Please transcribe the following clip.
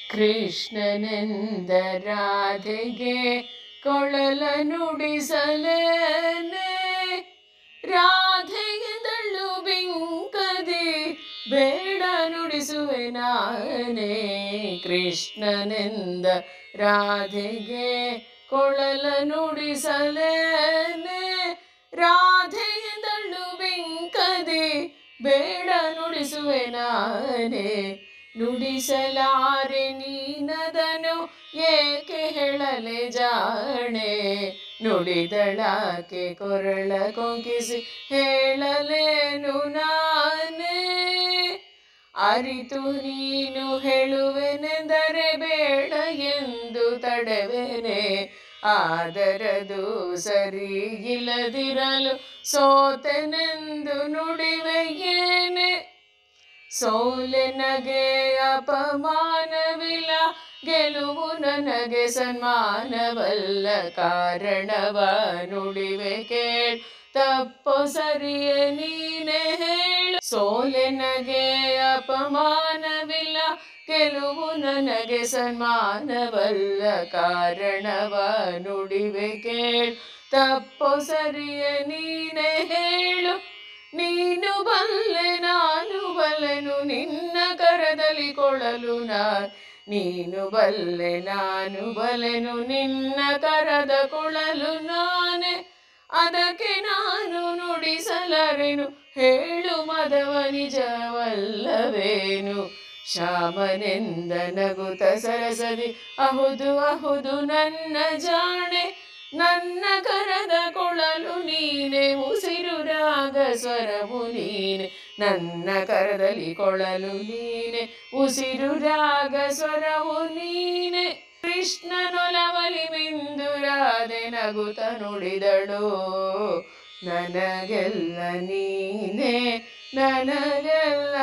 ಕೃಷ್ಣನೆಂದ ರಾಧೆಗೆ ಕೊಳಲ ನುಡಿಸಲೇನೆ ರಾಧೆಗೆ ದಳ್ಳು ಬಿಂಕದಿ ಬೇಡ ನುಡಿಸುವೆ ನಾನೇ ಕೃಷ್ಣನೆಂದ ರಾಧೆಗೆ ಕೊಳಲ ನುಡಿಸಲೇನೆ ರಾಧೆಗೆ ದಳ್ಳು ಬಿಂಕದಿ ಬೇಡ ನುಡಿಸುವೆ ನಾನೇ ನುಡಿಸಲಾರೆ ನೀನದನು ಏಕೆ ಹೇಳಲೆ ಜಾಣೆ ನುಡಿದಳಾಕೆ ಕೊರಳ ಕೊಂಕಿಸಿ ಹೇಳಲೇನು ನಾನೇ ಅರಿತು ನೀನು ಹೇಳುವೆನೆಂದರೆ ಬೇಡ ಎಂದು ತಡವೆನೆ ಆದರದು ಸರಿ ಇಲ್ಲದಿರಲು ಸೋತೆನೆಂದು ನುಡಿವೆಯೇನೆ ಸೋಲೆನಗೆ ಅಪಮಾನವಿಲ್ಲ ಗೆಲುವು ನನಗೆ ಸನ್ಮಾನವಲ್ಲ ಕಾರಣವ ನುಡಿವೆ ಕೇಳು ತಪ್ಪು ಸರಿಯೇ ನೀನೆ ಹೇಳು ಸೋಲೆನಗೆ ಅಪಮಾನವಿಲ್ಲ ಗೆಲುವು ನನಗೆ ಸನ್ಮಾನವಲ್ಲ ಕಾರಣವ ನುಡಿವೆ ಕೇಳು ತಪ್ಪು ಸರಿಯೇ ನೀನೆ ಹೇಳು ನೀನು ಬಲ್ಲೆ ನಾನು ಬಲ್ಲೆನು ನಿನ್ನ ಕರದಲ್ಲಿ ಕೊಳಲು ನಾ ನೀನು ಬಲ್ಲೆ ನಾನು ಬಲೆನು ನಿನ್ನ ಕರದ ಕೊಳಲು ನಾನೇ ಅದಕ್ಕೆ ನಾನು ನುಡಿಸಲಾರೆನು ಹೇಳು ಮದವ ನಿಜವಲ್ಲವೇನು ಶ್ಯಾಮನೆಂದ ನಗುತ ಸರಸದಿ ಅಹುದು ಅಹುದು ನನ್ನ ಜಾಣೆ ನನ್ನ ಕರದ ಕೊಳಲು ನೀನೆ ಉಸಿರು ರಾಗ ಸ್ವರವು ನೀನೆ ನನ್ನ ಕರದಲ್ಲಿ ಕೊಳಲು ನೀನೆ ಉಸಿರು ರಾಗ ಸ್ವರವು ನೀನೆ ಕೃಷ್ಣನೊಲವಲಿ ಮಿಂದು ರಾಧೆ ನಗುತ ನುಡಿದಳು ನನಗೆಲ್ಲ ನೀನೆ ನನಗೆಲ್ಲ